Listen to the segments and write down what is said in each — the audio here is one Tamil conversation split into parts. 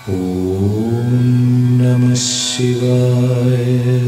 ॐ नमः शिवाय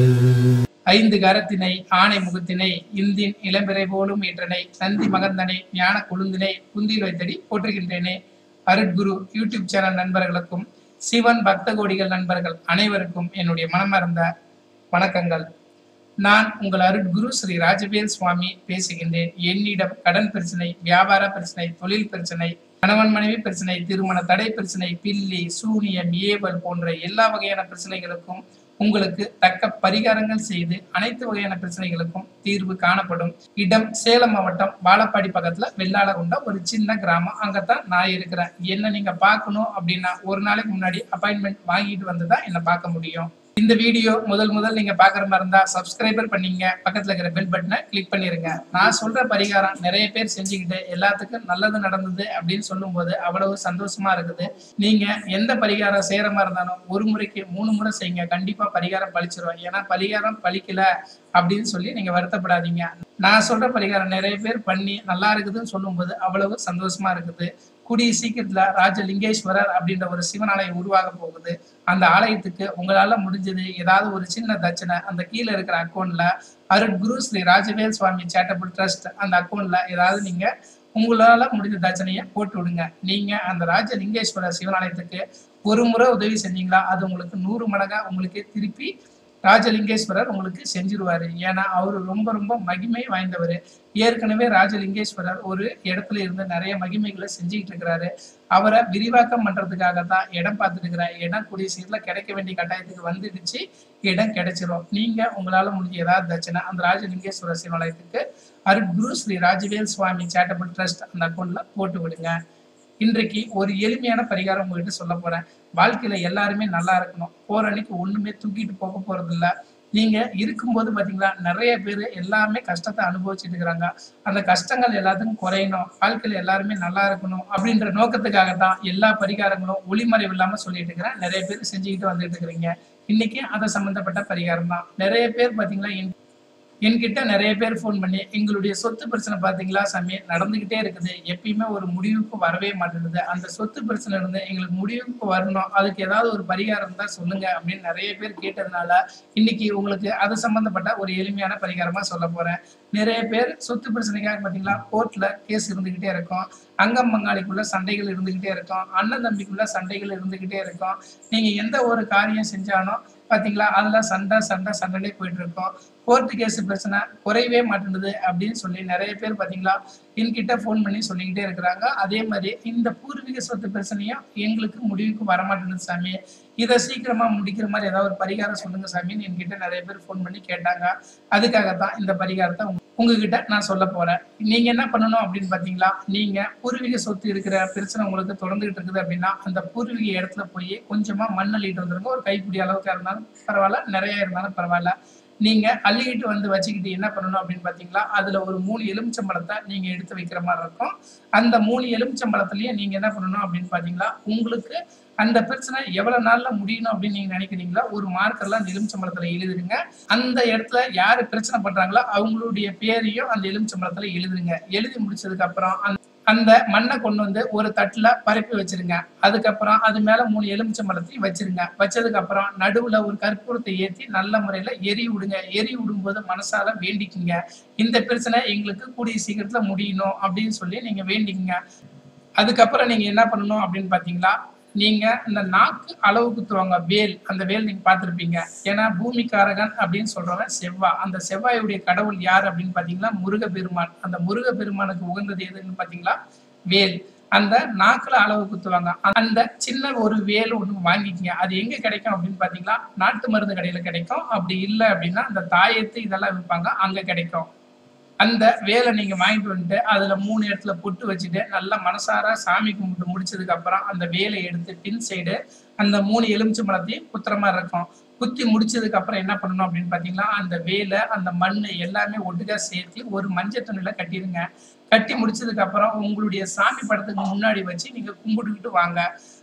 ஐந்து கரத்தினை ஆணை முகத்தினை இந்தின் இளம்பிறை போலும் ஏற்றனை நந்தி மகந்தனை ஞான கொழுந்தினை குந்தில் வைத்தடி போற்றுகின்றேனே அருட்குரு யூடியூப் சேனல் நண்பர்களுக்கும் சிவன் பக்த கோடிகள் நண்பர்கள் அனைவருக்கும் என்னுடைய மனமார்ந்த வணக்கங்கள் நான் உங்கள் அருட்குரு ஸ்ரீ ராஜவேல் சுவாமி பேசுகின்றேன் என்னிடம் கடன் பிரச்சனை வியாபார பிரச்சனை தொழில் பிரச்சனை கணவன் மனைவி பிரச்சனை திருமண தடை பிரச்சனை பில்லி சூனியம் ஏவல் போன்ற எல்லா வகையான பிரச்சனைகளுக்கும் உங்களுக்கு தக்க பரிகாரங்கள் செய்து அனைத்து வகையான பிரச்சனைகளுக்கும் தீர்வு காணப்படும் இடம் சேலம் மாவட்டம் வாழப்பாடி பக்கத்துல வெள்ளாளகுண்டா ஒரு சின்ன கிராமம் அங்கதான் நான் இருக்கிறேன் என்ன நீங்க பார்க்கணும் அப்படின்னா ஒரு நாளைக்கு முன்னாடி அப்பாயின்மெண்ட் வாங்கிட்டு வந்து தான் என்ன பார்க்க முடியும் இந்த வீடியோ முதல் முதல் நீங்க பாக்குற மாதிரி இருந்தா சப்ஸ்கிரைபர் பண்ணீங்க பக்கத்துல இருக்கிற பெல் பட்டனை கிளிக் பண்ணிருங்க நான் சொல்ற பரிகாரம் நிறைய பேர் செஞ்சுக்கிட்டு எல்லாத்துக்கும் நல்லது நடந்தது அப்படின்னு சொல்லும்போது அவ்வளவு சந்தோஷமா இருக்குது நீங்க எந்த பரிகாரம் செய்யற மாதிரி இருந்தாலும் ஒரு முறைக்கு மூணு முறை செய்யுங்க கண்டிப்பா பரிகாரம் பழிச்சிரும் ஏன்னா பரிகாரம் பழிக்கல அப்படின்னு சொல்லி நீங்க வருத்தப்படாதீங்க நான் சொல்ற பரிகாரம் நிறைய பேர் பண்ணி நல்லா இருக்குதுன்னு சொல்லும்போது அவ்வளவு சந்தோஷமா இருக்குது கூடிய சீக்கிரத்துல ராஜலிங்கேஸ்வரர் அப்படின்ற ஒரு சிவன் ஆலயம் உருவாக போகுது அந்த ஆலயத்துக்கு உங்களால முடிஞ்சது ஏதாவது ஒரு சின்ன தட்சணை அந்த கீழே இருக்கிற அக்கௌண்ட்ல அருட்குரு ஸ்ரீ ராஜவேல் சுவாமி சேட்டபிள் ட்ரஸ்ட் அந்த அக்கௌண்ட்ல ஏதாவது நீங்க உங்களால முடிஞ்ச தட்சணையை போட்டு விடுங்க நீங்க அந்த ராஜலிங்கேஸ்வரர் சிவனாலயத்துக்கு ஒரு முறை உதவி செஞ்சீங்களா அது உங்களுக்கு நூறு மடங்கா உங்களுக்கு திருப்பி ராஜலிங்கேஸ்வரர் உங்களுக்கு செஞ்சிருவாரு ஏன்னா அவர் ரொம்ப ரொம்ப மகிமை வாய்ந்தவர் ஏற்கனவே ராஜலிங்கேஸ்வரர் ஒரு இடத்துல இருந்து நிறைய மகிமைகளை செஞ்சுக்கிட்டு இருக்கிறாரு அவரை விரிவாக்கம் பண்றதுக்காக தான் இடம் பார்த்துட்டு இருக்கிறார் இடம் கூடிய சீர்ல கிடைக்க வேண்டிய கட்டாயத்துக்கு வந்துடுச்சு இடம் கிடைச்சிரும் நீங்க உங்களால முடிஞ்ச ஏதாவது தட்சணை அந்த ராஜலிங்கேஸ்வரர் சிவாலயத்துக்கு அருட்குரு ஸ்ரீ ராஜவேல் சுவாமி சேட்டபிள் ட்ரஸ்ட் அந்த அக்கௌண்ட்ல போட்டு விடுங்க இன்றைக்கு ஒரு எளிமையான பரிகாரம் உங்ககிட்ட சொல்ல போறேன் வாழ்க்கையில எல்லாருமே நல்லா இருக்கணும் போற அன்னைக்கு ஒண்ணுமே தூக்கிட்டு போக போறது இல்ல நீங்க இருக்கும்போது பாத்தீங்களா நிறைய பேர் எல்லாமே கஷ்டத்தை அனுபவிச்சுட்டு இருக்கிறாங்க அந்த கஷ்டங்கள் எல்லாத்துக்கும் குறையணும் வாழ்க்கையில எல்லாருமே நல்லா இருக்கணும் அப்படின்ற நோக்கத்துக்காக தான் எல்லா பரிகாரங்களும் ஒளிமறைவு இல்லாம சொல்லிட்டு இருக்கிறேன் நிறைய பேர் செஞ்சுக்கிட்டு வந்துட்டு இருக்கிறீங்க இன்னைக்கு அதை சம்பந்தப்பட்ட பரிகாரம் தான் நிறைய பேர் பாத்தீங்களா என்- என்கிட்ட நிறைய பேர் ஃபோன் பண்ணி எங்களுடைய சொத்து பிரச்சனை பாத்தீங்களா சாமி நடந்துகிட்டே இருக்குது எப்பயுமே ஒரு முடிவுக்கு வரவே மாட்டேங்குது அந்த சொத்து பிரச்சனை இருந்து எங்களுக்கு முடிவுக்கு வரணும் அதுக்கு ஏதாவது ஒரு பரிகாரம் தான் சொல்லுங்க அப்படின்னு நிறைய பேர் கேட்டதுனால இன்னைக்கு உங்களுக்கு அது சம்பந்தப்பட்ட ஒரு எளிமையான பரிகாரமா சொல்ல போறேன் நிறைய பேர் சொத்து பிரச்சனைக்காக பாத்தீங்களா கோர்ட்ல கேஸ் இருந்துகிட்டே இருக்கும் அங்கம் பங்காளிக்குள்ள சண்டைகள் இருந்துகிட்டே இருக்கும் அண்ணன் தம்பிக்குள்ள சண்டைகள் இருந்துகிட்டே இருக்கும் நீங்க எந்த ஒரு காரியம் செஞ்சாலும் பாத்தீங்களா அதுல சண்டை சண்டை சண்டையிலே போயிட்டு இருக்கோம் கோர்ட்டு கேஸ் பிரச்சனை குறையவே மாட்டேங்குது அப்படின்னு சொல்லி நிறைய பேர் பாத்தீங்களா என்கிட்ட ஃபோன் பண்ணி சொல்லிக்கிட்டே இருக்கிறாங்க அதே மாதிரி இந்த பூர்வீக சொத்து பிரச்சனையும் எங்களுக்கு முடிவுக்கு வரமாட்டேங்குது சாமி இதை சீக்கிரமா முடிக்கிற மாதிரி ஏதாவது ஒரு பரிகாரம் சொல்லுங்க சாமின்னு என்கிட்ட நிறைய பேர் ஃபோன் பண்ணி கேட்டாங்க அதுக்காகத்தான் இந்த பரிகாரத்தை உங்க- உங்ககிட்ட நான் சொல்ல போறேன் நீங்க என்ன பண்ணணும் அப்படின்னு பாத்தீங்களா நீங்க பூர்வீக சொத்து இருக்கிற பிரச்சனை உங்களுக்கு தொடர்ந்துகிட்டு இருக்குது அப்படின்னா அந்த பூர்வீக இடத்துல போய் கொஞ்சமா மண் அள்ளிட்டு வந்துருங்க ஒரு கைப்பிடி அளவுக்கு இருந்தாலும் பரவாயில்ல நிறைய இருந்தாலும் பரவாயில்ல நீங்க அள்ளிக்கிட்டு வந்து வச்சுக்கிட்டு என்ன பண்ணணும் அப்படின்னு பாத்தீங்களா அதுல ஒரு மூணு எலுமிச்சம்பழத்தை நீங்க எடுத்து வைக்கிற மாதிரி இருக்கும் அந்த மூணு எலுமிச்சம்பழத்துலயே நீங்க என்ன பண்ணணும் அப்படின்னு பாத்தீங்களா உங்களுக்கு அந்த பிரச்சனை எவ்வளவு நாள்ல முடியணும் அப்படின்னு நீங்க நினைக்கிறீங்களா ஒரு மார்க்கர்ல அந்த எலுமிச்சம்பழத்துல எழுதிருங்க அந்த இடத்துல யாரு பிரச்சனை பண்றாங்களோ அவங்களுடைய பேரையும் அந்த எலுமிச்சம்பழத்துல எழுதுங்க எழுதி முடிச்சதுக்கு அப்புறம் அந்த- அந்த மண்ணை கொண்டு வந்து ஒரு தட்டுல பரப்பி வச்சிருங்க அதுக்கப்புறம் அது மேல மூணு எலுமிச்சம்பழத்தையும் வச்சிருங்க வச்சதுக்கு அப்புறம் நடுவுல ஒரு கற்பூரத்தை ஏத்தி நல்ல முறையில எரி விடுங்க எரி விடும்போது மனசால வேண்டிக்குங்க இந்த பிரச்சனை எங்களுக்கு கூடிய சீக்கிரத்துல முடியணும் அப்படின்னு சொல்லி நீங்க வேண்டிக்குங்க அதுக்கப்புறம் நீங்க என்ன பண்ணணும் அப்படின்னு பாத்தீங்களா நீங்க இந்த நாக்கு அளவு குத்துவாங்க வேல் அந்த வேல் நீங்க பார்த்திருப்பீங்க ஏன்னா பூமிக்காரகன் அப்படின்னு சொல்றவன் செவ்வாய் அந்த செவ்வாயுடைய கடவுள் யார் அப்படின்னு பாத்தீங்கன்னா முருகப்பெருமான் அந்த முருகப்பெருமானுக்கு உகந்தது எதுன்னு பாத்தீங்களா வேல் அந்த நாக்குல அளவு குத்துவாங்க அந்த சின்ன ஒரு வேல் ஒண்ணு வாங்கிக்கங்க அது எங்க கிடைக்கும் அப்படின்னு பாத்தீங்கன்னா நாட்டு மருந்து கடையில கிடைக்கும் அப்படி இல்லை அப்படின்னா அந்த தாயத்து இதெல்லாம் விற்பாங்க அங்க கிடைக்கும் அந்த வேலை நீங்க வாங்கிட்டு வந்துட்டு அதுல மூணு இடத்துல பொட்டு வச்சுட்டு நல்லா மனசார சாமி கும்பிட்டு முடிச்சதுக்கு அப்புறம் அந்த வேலை எடுத்து பின் சைடு அந்த மூணு எலுமிச்சை பழத்தையும் குத்துற மாதிரி இருக்கும் குத்தி முடிச்சதுக்கு அப்புறம் என்ன பண்ணணும் அப்படின்னு பாத்தீங்கன்னா அந்த வேலை அந்த மண் எல்லாமே ஒட்டுக்கா சேர்த்து ஒரு மஞ்சள் துணியில கட்டிடுங்க கட்டி முடிச்சதுக்கு அப்புறம் உங்களுடைய சாமி படத்துக்கு முன்னாடி வச்சு நீங்க கும்பிட்டுக்கிட்டு வாங்க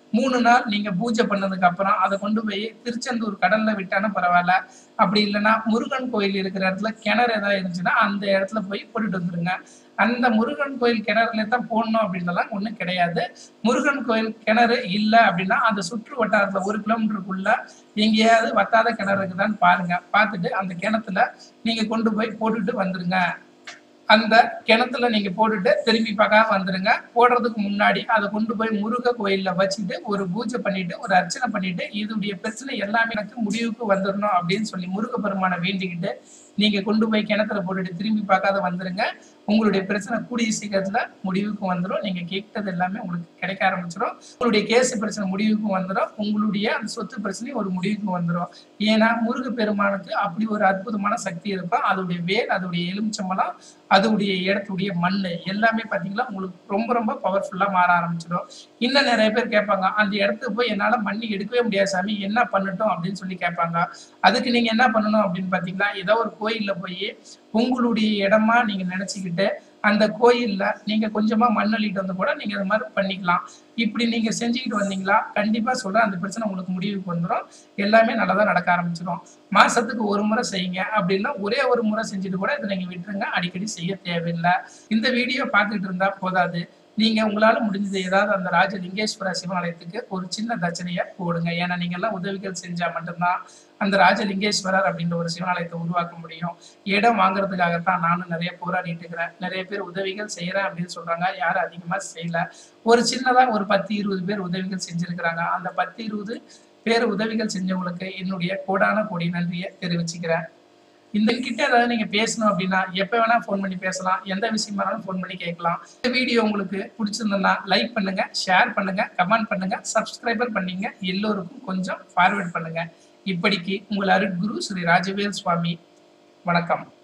மூணு நாள் நீங்க பூஜை பண்ணதுக்கு அப்புறம் அதை கொண்டு போய் திருச்செந்தூர் கடல்ல விட்டாலும் பரவாயில்ல அப்படி இல்லைன்னா முருகன் கோயில் இருக்கிற இடத்துல கிணறு ஏதாவது இருந்துச்சுன்னா அந்த இடத்துல போய் போட்டுட்டு வந்துருங்க அந்த முருகன் கோயில் கிணறுல தான் போடணும் அப்படின்றலாம் ஒன்றும் கிடையாது முருகன் கோயில் கிணறு இல்லை அப்படின்னா அந்த சுற்று வட்டாரத்துல ஒரு கிலோமீட்டருக்குள்ள எங்கேயாவது வத்தாத கிணறு இருக்குதான்னு பாருங்க பார்த்துட்டு அந்த கிணத்துல நீங்க கொண்டு போய் போட்டுட்டு வந்துருங்க அந்த கிணத்துல நீங்க போட்டுட்டு திரும்பி பார்க்காம வந்துருங்க போடுறதுக்கு முன்னாடி அதை கொண்டு போய் முருக கோயில்ல வச்சுட்டு ஒரு பூஜை பண்ணிட்டு ஒரு அர்ச்சனை பண்ணிட்டு இதோடைய பிரச்சனை எல்லாமே எனக்கு முடிவுக்கு வந்துடணும் அப்படின்னு சொல்லி முருக பெருமானை வேண்டிக்கிட்டு நீங்க கொண்டு போய் கிணத்துல போட்டுட்டு திரும்பி பார்க்காத வந்துருங்க உங்களுடைய பிரச்சனை கூடிய சீக்கிரத்துல முடிவுக்கு வந்துடும் நீங்க கேட்டது எல்லாமே உங்களுக்கு கிடைக்க ஆரம்பிச்சிடும் உங்களுடைய கேஸ் பிரச்சனை முடிவுக்கு வந்துடும் உங்களுடைய அந்த சொத்து பிரச்சனையும் ஒரு முடிவுக்கு வந்துடும் ஏன்னா முருக பெருமானுக்கு அப்படி ஒரு அற்புதமான சக்தி இருக்கும் அதோடைய வேல் அதோடைய எலுமிச்சம்பழம் அதோடைய இடத்துடைய மண் எல்லாமே பாத்தீங்களா உங்களுக்கு ரொம்ப ரொம்ப பவர்ஃபுல்லா மாற ஆரம்பிச்சிடும் இன்னும் நிறைய பேர் கேட்பாங்க அந்த இடத்துக்கு போய் என்னால மண்ணி எடுக்கவே முடியாது சாமி என்ன பண்ணட்டும் அப்படின்னு சொல்லி கேட்பாங்க அதுக்கு நீங்க என்ன பண்ணணும் அப்படின்னு பாத்தீங்கன்னா ஏதோ ஒரு கோயில்ல போய் உங்களுடைய இடமா நீங்க நினைச்சுக்கிட்டு அந்த கோயில்ல நீங்க கொஞ்சமா மண் அள்ளிட்டு வந்து கூட நீங்க அது மாதிரி பண்ணிக்கலாம் இப்படி நீங்க செஞ்சுக்கிட்டு வந்தீங்களா கண்டிப்பா சொல்றேன் அந்த பிரச்சனை உங்களுக்கு முடிவுக்கு வந்துடும் எல்லாமே நல்லதா நடக்க ஆரம்பிச்சிடும் மாசத்துக்கு ஒரு முறை செய்யுங்க அப்படின்னா ஒரே ஒரு முறை செஞ்சுட்டு கூட இதை நீங்க விட்டுருங்க அடிக்கடி செய்ய தேவையில்லை இந்த வீடியோ பார்த்துட்டு இருந்தா போதாது நீங்க உங்களால முடிஞ்சது ஏதாவது அந்த ராஜலிங்கேஸ்வர சிவாலயத்துக்கு ஒரு சின்ன தட்சணையை போடுங்க ஏன்னா நீங்க எல்லாம் உதவிகள் செஞ்சா மட்டும்தான் அந்த ராஜலிங்கேஸ்வரர் அப்படின்ற ஒரு சிவாலயத்தை உருவாக்க முடியும் இடம் வாங்குறதுக்காகத்தான் நானும் நிறைய போராடிட்டு இருக்கிறேன் நிறைய பேர் உதவிகள் செய்யறேன் அப்படின்னு சொல்றாங்க யாரும் அதிகமா செய்யல ஒரு சின்னதா ஒரு பத்து இருபது பேர் உதவிகள் செஞ்சிருக்கிறாங்க அந்த பத்து இருபது பேர் உதவிகள் செஞ்சவங்களுக்கு என்னுடைய கோடான கோடி நன்றியை தெரிவிச்சுக்கிறேன் இந்த கிட்ட ஏதாவது நீங்க பேசணும் அப்படின்னா எப்ப வேணா ஃபோன் பண்ணி பேசலாம் எந்த விஷயமா வேணாலும் ஃபோன் பண்ணி கேட்கலாம் இந்த வீடியோ உங்களுக்கு பிடிச்சிருந்ததுன்னா லைக் பண்ணுங்க ஷேர் பண்ணுங்க கமெண்ட் பண்ணுங்க சப்ஸ்கிரைபர் பண்ணீங்க எல்லோருக்கும் கொஞ்சம் ஃபார்வர்ட் பண்ணுங்க இப்படிக்கு உங்கள் அருட்குரு ஸ்ரீ ராஜவேல் சுவாமி வணக்கம்